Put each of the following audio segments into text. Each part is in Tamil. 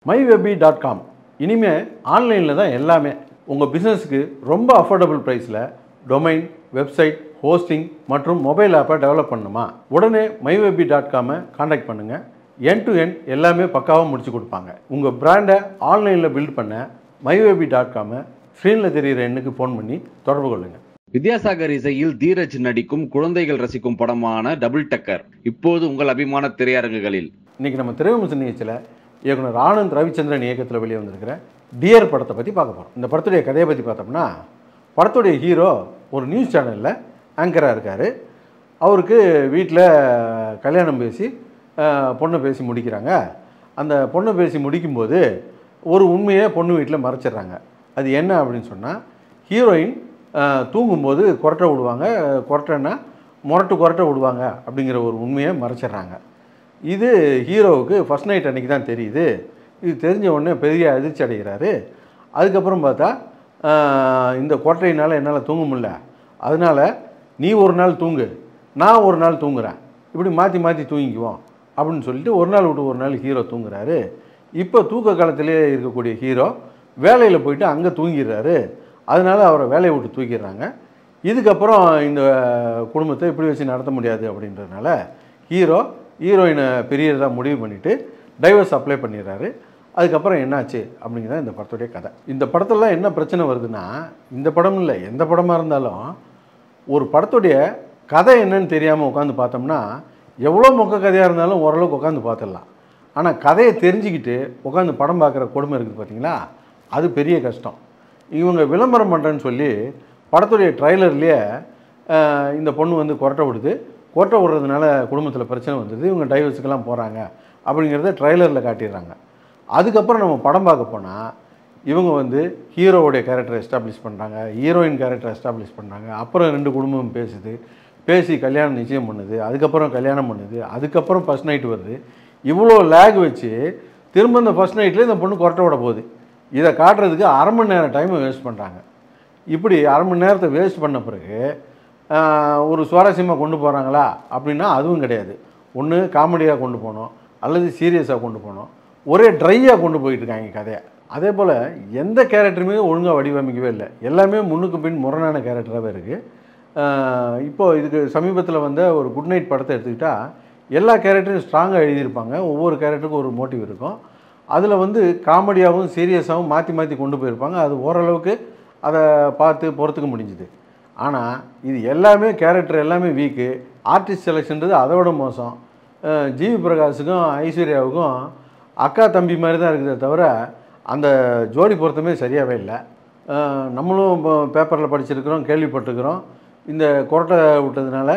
மைவெபி டாட் காம் இனிமேல் ஆன்லைனில் தான் எல்லாமே உங்கள் பிஸ்னஸுக்கு ரொம்ப அஃபோர்டபுள் ப்ரைஸில் டொமைன் வெப்சைட் ஹோஸ்டிங் மற்றும் மொபைல் ஆப்பை டெவலப் பண்ணணுமா உடனே மைவெபி டாட் காமை காண்டாக்ட் பண்ணுங்கள் என் டு என் எல்லாமே பக்காவாக முடிச்சு கொடுப்பாங்க உங்கள் பிராண்டை ஆன்லைனில் பில்ட் பண்ண மைவெபி டாட் காமை ஸ்க்ரீனில் தெரிகிற எண்ணுக்கு ஃபோன் பண்ணி தொடர்பு கொள்ளுங்கள் வித்யாசாகர் இசையில் தீரஜ் நடிக்கும் குழந்தைகள் ரசிக்கும் படமான டபுள் டக்கர் இப்போது உங்கள் அபிமான திரையரங்குகளில் இன்றைக்கி நம்ம திரைவிமர்சன நிகழ்ச்சியில் இயக்குனர் ஆனந்த் ரவிச்சந்திரன் இயக்கத்தில் வெளியே வந்திருக்கிற டியர் படத்தை பற்றி பார்க்க போகிறோம் இந்த படத்துடைய கதையை பற்றி பார்த்தோம்னா படத்துடைய ஹீரோ ஒரு நியூஸ் சேனலில் ஆங்கராக இருக்கார் அவருக்கு வீட்டில் கல்யாணம் பேசி அஹ், பொண்ணை பேசி முடிக்கிறாங்க அந்த பொண்ணை பேசி முடிக்கும்போது ஒரு உண்மையை பொண்ணு வீட்டில் மறைச்சிடுறாங்க அது என்ன அப்படின்னு சொன்னால் ஹீரோயின் அஹ், தூங்கும்போது கொரட்டை விடுவாங்க கொரட்டைன்னா முரட்டு கொரட்டை விடுவாங்க அப்படிங்கிற ஒரு உண்மையை மறைச்சிடுறாங்க இது ஹீரோவுக்கு ஃபஸ்ட் நைட் அன்றைக்கி தான் தெரியுது இது தெரிஞ்ச உடனே பெரிய அதிர்ச்சி அடைகிறாரு அதுக்கப்புறம் பார்த்தா ஆஹ், இந்த கோட்டையினால் என்னால் தூங்க முடியல அதனால் நீ ஒரு நாள் தூங்கு நான் ஒரு நாள் தூங்குறேன் இப்படி மாற்றி மாற்றி தூங்கிக்குவோம் அப்படின்னு சொல்லிட்டு ஒரு நாள் விட்டு ஒரு நாள் ஹீரோ தூங்குறாரு இப்போ தூக்க காலத்திலே இருக்கக்கூடிய ஹீரோ வேலையில் போயிட்டு அங்கே தூங்கிடுறாரு அதனால் அவரை வேலையை விட்டு தூக்கிடுறாங்க இதுக்கப்புறம் இந்த குடும்பத்தை இப்படி வச்சு நடத்த முடியாது அப்படின்றதுனால ஹீரோ ஹீரோயினை பிரியறதா முடிவு பண்ணிவிட்டு டைவர்ஸ் அப்ளை பண்ணிடுறாரு அதுக்கப்புறம் என்னாச்சு அப்படிங்கிறத இந்த படத்துடைய கதை இந்த படத்துலலாம் என்ன பிரச்சனை வருதுன்னா இந்த படம் இல்லை எந்த படமாக இருந்தாலும் ஒரு படத்துடைய கதை என்னன்னு தெரியாமல் உட்காந்து பார்த்தோம்னா எவ்வளோ மொக்க கதையாக இருந்தாலும் ஓரளவுக்கு உட்காந்து பார்த்துடலாம் ஆனால் கதையை தெரிஞ்சுக்கிட்டு உட்காந்து படம் பார்க்குற கொடுமை இருக்குது பார்த்தீங்களா அது பெரிய கஷ்டம் இவங்க விளம்பரம் பண்ணுறேன்னு சொல்லி படத்துடைய ட்ரைலர்லேயே இந்த பொண்ணு வந்து கொரட்டை விடுது கொரட்டை விடுறதுனால குடும்பத்தில் பிரச்சனை வந்தது இவங்க டைவர்ஸுக்கெல்லாம் போகிறாங்க அப்படிங்கிறத ட்ரைலரில் காட்டிடுறாங்க அதுக்கப்புறம் நம்ம படம் பார்க்க போனால் இவங்க வந்து ஹீரோவுடைய கேரக்டரை எஸ்டாப்ளிஷ் பண்ணுறாங்க ஹீரோயின் கேரக்டரை எஸ்டாப்ளிஷ் பண்ணுறாங்க அப்புறம் ரெண்டு குடும்பம் பேசுது பேசி கல்யாணம் நிச்சயம் பண்ணுது அதுக்கப்புறம் கல்யாணம் பண்ணுது அதுக்கப்புறம் ஃபஸ்ட் நைட் வருது இவ்வளோ லேக் வச்சு திரும்ப இந்த ஃபஸ்ட் நைட்லேயே இந்த பொண்ணு கொரட்டை விட போகுது இதை காட்டுறதுக்கு அரை மணி நேரம் டைமை வேஸ்ட் பண்ணுறாங்க இப்படி அரை மணி நேரத்தை வேஸ்ட் பண்ண பிறகு ஆஹ், ஒரு சுவாரஸ்யமாக கொண்டு போகிறாங்களா அப்படின்னா அதுவும் கிடையாது ஒன்று காமெடியாக கொண்டு போகணும் அல்லது சீரியஸாக கொண்டு போகணும் ஒரே ட்ரையாக கொண்டு போயிட்டு இருக்காங்க கதையை அதே போல் எந்த கேரக்டருமே ஒழுங்காக வடிவமைக்கவே இல்லை எல்லாமே முன்னுக்கு பின் முரணான கேரக்டராகவே இருக்குது இப்போ இதுக்கு சமீபத்தில் வந்த ஒரு குட் நைட் படத்தை எடுத்துக்கிட்டால் எல்லா கேரக்டரும் ஸ்ட்ராங்காக எழுதியிருப்பாங்க ஒவ்வொரு கேரக்டருக்கும் ஒரு மோட்டிவ் இருக்கும் அதில் வந்து காமெடியாகவும் சீரியஸாகவும் மாற்றி மாற்றி கொண்டு போயிருப்பாங்க அது ஓரளவுக்கு அதை பார்த்து பொறுத்துக்க முடிஞ்சுது ஆனால் இது எல்லாமே கேரக்டர் எல்லாமே வீக்கு ஆர்டிஸ்ட் செலெக்ஷன்றது அதை விட மோசம் அஹ் ஜிவி பிரகாஷுக்கும் ஐஸ்வர்யாவுக்கும் அக்கா தம்பி மாதிரி தான் இருக்குதே தவிர அந்த ஜோடி பொருத்தமே சரியாகவே இல்லை அஹ் நம்மளும் பேப்பரில் படிச்சிருக்கிறோம் கேள்விப்பட்டிருக்கிறோம் இந்த கொரட்டை விட்டதுனால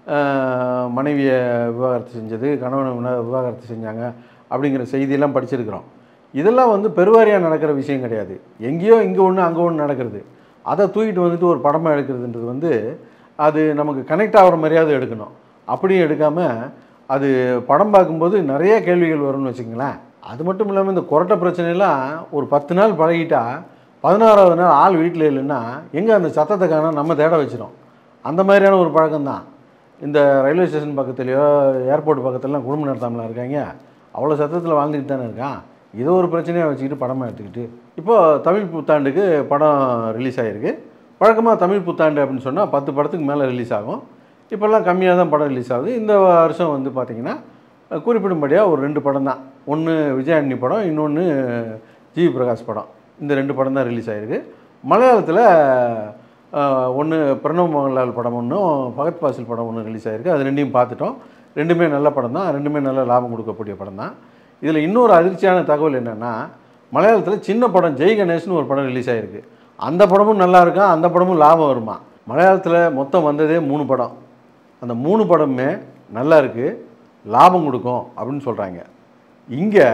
அஹ் மனைவியை விவாகரத்து செஞ்சது கணவனை வினா- விவாகரத்து செஞ்சாங்க அப்படிங்கிற செய்தியெல்லாம் படிச்சிருக்கிறோம் இதெல்லாம் வந்து பெருவாரியாக நடக்கிற விஷயம் கிடையாது எங்கேயோ இங்கே ஒன்று அங்கே ஒன்று நடக்கிறது அதை தூக்கிட்டு வந்துட்டு ஒரு படமாக எடுக்கிறதுன்றது வந்து அது நமக்கு கனெக்ட் ஆகிற மாதிரியாவது எடுக்கணும் அப்படியும் எடுக்காமல் அது படம் பார்க்கும்போது நிறைய கேள்விகள் வரும்னு வச்சுங்களேன் அது மட்டும் இல்லாமல் இந்த கொரட்டை பிரச்சனையெல்லாம் ஒரு பத்து நாள் பழகிட்டா பதினாறாவது நாள் ஆள் வீட்டில் இல்லைன்னா எங்கே அந்த சத்தத்தை காணோம் நம்ம தேட வச்சிரும் அந்த மாதிரியான ஒரு பழக்கம்தான் இந்த ரயில்வே ஸ்டேஷன் பக்கத்துலேயோ ஏர்போர்ட் பக்கத்துலலாம் குடும்பம் நடத்தாமலாம் இருக்காங்க அவ்வளோ சத்தத்தில் வாழ்ந்துக்கிட்டு தானே இருக்கான் இதை ஒரு பிரச்சனையாக வச்சுக்கிட்டு படமாக எடுத்துக்கிட்டு இப்போது தமிழ் புத்தாண்டுக்கு படம் ரிலீஸ் ஆகிருக்கு வழக்கமாக தமிழ் புத்தாண்டு அப்படின்னு சொன்னால் பத்து படத்துக்கு மேலே ரிலீஸ் ஆகும் இப்போல்லாம் கம்மியாக தான் படம் ரிலீஸ் ஆகுது இந்த வருஷம் வந்து பார்த்திங்கன்னா குறிப்பிடும்படியாக ஒரு ரெண்டு படம் தான் ஒன்று விஜயாண்டி படம் இன்னொன்று ஜிவி பிரகாஷ் படம் இந்த ரெண்டு படம் தான் ரிலீஸ் ஆகிருக்கு மலையாளத்தில் ஒன்று பிரணவ் மோகன்லால் படம் ஒன்றும் பகத் பாசில் படம் ஒன்று ரிலீஸ் ஆகிருக்கு அது ரெண்டையும் பார்த்துட்டோம் ரெண்டுமே நல்ல படம் தான் ரெண்டுமே நல்ல லாபம் கொடுக்கக்கூடிய படம் தான் இதில் இன்னொரு அதிர்ச்சியான தகவல் என்னென்னா மலையாளத்தில் சின்ன படம் ஜெய் கணேஷ்னு ஒரு படம் ரிலீஸ் ஆகிருக்கு அந்த படமும் நல்லா இருக்கும் அந்த படமும் லாபம் வருமா மலையாளத்தில் மொத்தம் வந்ததே மூணு படம் அந்த மூணு படமுமே நல்லா இருக்குது லாபம் கொடுக்கும் அப்படின்னு சொல்கிறாங்க இங்கே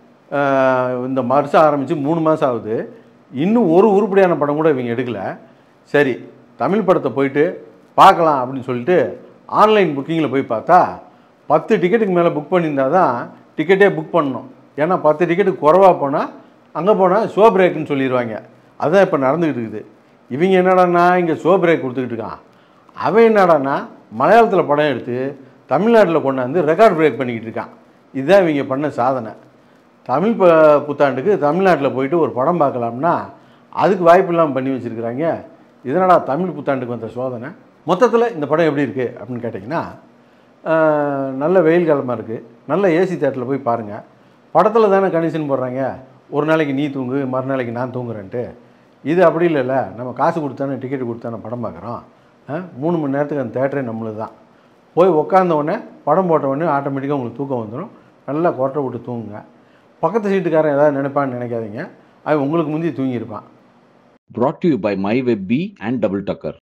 இந்த வருஷம் ஆரம்பித்து மூணு மாதம் ஆகுது இன்னும் ஒரு உருப்படியான படம் கூட இவங்க எடுக்கலை சரி தமிழ் படத்தை போயிட்டு பார்க்கலாம் அப்படின்னு சொல்லிட்டு ஆன்லைன் புக்கிங்கில் போய் பார்த்தா பத்து டிக்கெட்டுக்கு மேலே புக் பண்ணியிருந்தா தான் டிக்கெட்டே புக் பண்ணணும் ஏன்னா பத்து டிக்கெட்டுக்கு குறவா போனால் அங்கே போனால் ஷோ பிரேக்குன்னு சொல்லிடுவாங்க அதுதான் இப்போ நடந்துக்கிட்டு இருக்குது இவங்க என்னடான்னா இங்கே ஷோ பிரேக் கொடுத்துக்கிட்டு இருக்கான் அவன் என்னடான்னா மலையாளத்தில் படம் எடுத்து தமிழ்நாட்டில் கொண்டாந்து ரெக்கார்ட் பிரேக் பண்ணிக்கிட்டு இருக்கான் இதுதான் இவங்க பண்ண சாதனை தமிழ் ப புத்தாண்டுக்கு தமிழ்நாட்டில் போயிட்டு ஒரு படம் பார்க்கலாம்னா அதுக்கு வாய்ப்பு இல்லாமல் பண்ணி வச்சுருக்குறாங்க இதனடா தமிழ் புத்தாண்டுக்கு வந்த சோதனை மொத்தத்தில் இந்த படம் எப்படி இருக்குது அப்படின்னு கேட்டிங்கன்னா ஆஹ், நல்ல வெயில் காலமாக இருக்குது நல்ல ஏசி தேட்டரில் போய் பாருங்கள் படத்தில் தானே கண்டிஷன் போடுறாங்க ஒரு நாளைக்கு நீ தூங்கு மறுநாளைக்கு நான் தூங்குறேன்ட்டு இது அப்படி இல்லைல்ல நம்ம காசு கொடுத்தானே டிக்கெட் கொடுத்தானே படம் பார்க்குறோம் ஆ, மூணு மணி நேரத்துக்கு அந்த தேட்டரே நம்மளுது தான் போய் உட்காந்த உடனே படம் போட்ட உடனே ஆட்டோமேட்டிக்காக உங்களுக்கு தூக்கம் வந்துடும் நல்லா கொட்டை விட்டு தூங்குங்க பக்கத்து சீட்டுக்காரன் ஏதாவது நினைப்பான்னு நினைக்காதீங்க அவன் உங்களுக்கு முந்தி தூங்கியிருப்பான் brought to you by MyWebB and Double Tucker.